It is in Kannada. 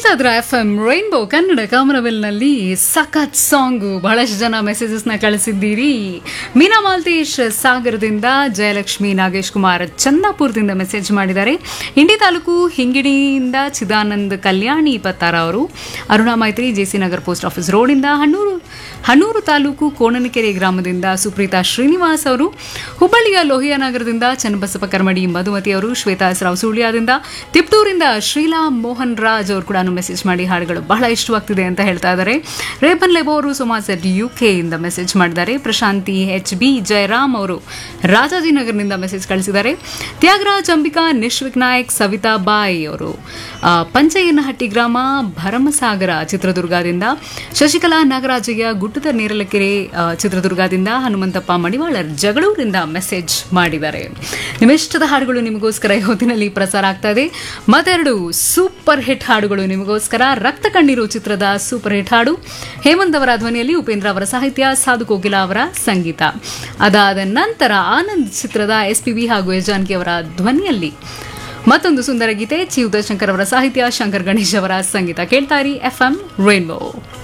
ಇದ್ರ ಎಫ್ ಎಂ ರೈನ್ಬೋ ಕನ್ನಡ ಕಾಮನವೆಲ್ನಲ್ಲಿ ಸಖತ್ ಸಾಂಗು ಬಹಳಷ್ಟು ಜನ ಮೆಸೇಜಸ್ನ ಕಳಿಸಿದ್ದೀರಿ ಮೀನಾ ಮಾಲ್ತೇಶ್ ಸಾಗರದಿಂದ ಜಯಲಕ್ಷ್ಮಿ ನಾಗೇಶ್ ಕುಮಾರ್ ಚಂದಾಪುರದಿಂದ ಮೆಸೇಜ್ ಮಾಡಿದ್ದಾರೆ ಇಂಡಿ ತಾಲೂಕು ಹಿಂಗಿಡಿಯಿಂದ ಚಿದಾನಂದ್ ಕಲ್ಯಾಣಿ ಪತ್ತಾರ ಅವರು ಅರುಣಾ ಮೈತ್ರಿ ಜೆಸಿ ನಗರ್ ಪೋಸ್ಟ್ ಆಫೀಸ್ ರೋಡಿಂದ ಹಣ್ಣೂರು ಹಣ್ಣೂರು ತಾಲೂಕು ಕೋಣನಕೆರೆ ಗ್ರಾಮದಿಂದ ಸುಪ್ರೀತಾ ಶ್ರೀನಿವಾಸ್ ಅವರು ಹುಬ್ಬಳ್ಳಿಯ ಲೋಹಿಯಾ ನಗರದಿಂದ ಚನ್ನಬಸಪ್ಪ ಕರ್ಮಡಿ ಮಧುಮತಿ ಅವರು ಶ್ವೇತಾ ರಾವ್ ಸುಳ್ಯದಿಂದ ತಿಪ್ಟೂರಿಂದ ಶ್ರೀಲಾ ಮೋಹನ್ ರಾಜ್ ಅವರು ಕೂಡ ಮೆಸೇಜ್ ಮಾಡಿ ಹಾಡುಗಳು ಬಹಳ ಇಷ್ಟವಾಗ್ತಿದೆ ಅಂತ ಹೇಳ್ತಾ ಇದ್ದಾರೆ ರೇಪನ್ ಲೆಬೋ ಅವರು ಸೋಮಾಸೆಟ್ ಯು ಇಂದ ಮೆಸೇಜ್ ಮಾಡಿದ್ದಾರೆ ಪ್ರಶಾಂತಿ ಎಚ್ ಬಿ ಜಯರಾಮ್ ಅವರು ರಾಜಾಜಿನಗರ್ನಿಂದ ಮೆಸೇಜ್ ಕಳಿಸಿದ್ದಾರೆ ತ್ಯಾಗರಾಜ್ ಅಂಬಿಕಾ ನಿಶ್ವಿಕ್ ನಾಯಕ್ ಸವಿತಾ ಬಾಯಿ ಅವರು ಆ, ಪಂಚಯ್ಯನಹಟ್ಟಿ ಗ್ರಾಮ ಭರಮಸಾಗರ ಚಿತ್ರದುರ್ಗದಿಂದ ಶಶಿಕಲಾ ನಾಗರಾಜಯ್ಯ ಗುಡ್ಡದ ನೇರಲಕೆರೆ ಆ, ಚಿತ್ರದುರ್ಗದಿಂದ ಹನುಮಂತಪ್ಪ ಮಡಿವಾಳರ್ ಜಗಳೂರಿಂದ ಮೆಸೇಜ್ ಮಾಡಿದ್ದಾರೆ ನಿಮ್ಮೆಷ್ಟದ ಹಾಡುಗಳು ನಿಮಗೋಸ್ಕರ ಈ ಹೊತ್ತಿನಲ್ಲಿ ಪ್ರಸಾರ ಆಗ್ತಾ ಇದೆ ಮತ್ತೆರಡು ಸೂಪರ್ ಹಿಟ್ ಹಾಡುಗಳು ನಿಮಗೋಸ್ಕರ ರಕ್ತ ಕಣ್ಣೀರು ಚಿತ್ರದ ಸೂಪರ್ ಹಿಟ್ ಹಾಡು ಹೇಮಂತ್ ಅವರ ಧ್ವನಿಯಲ್ಲಿ ಉಪೇಂದ್ರ ಅವರ ಸಾಹಿತ್ಯ ಸಾಧು ಕೋಕಿಲ ಅವರ ಸಂಗೀತ ಅದಾದ ನಂತರ ಆನಂದ್ ಚಿತ್ರದ ಎಸ್ ಪಿ ಬಿ ಹಾಗೂ ಎಸ್ ಜಾನಕಿ ಅವರ ಧ್ವನಿಯಲ್ಲಿ ಮತ್ತೊಂದು ಸುಂದರ ಗೀತೆ ಚಿ ಉದಯಶಂಕರ್ ಅವರ ಸಾಹಿತ್ಯ ಶಂಕರ್ ಗಣೇಶ್ ಅವರ ಸಂಗೀತ ಕೇಳ್ತಾರಿ ಎಫ್ ಎಂ ರೈನ್ಬೋ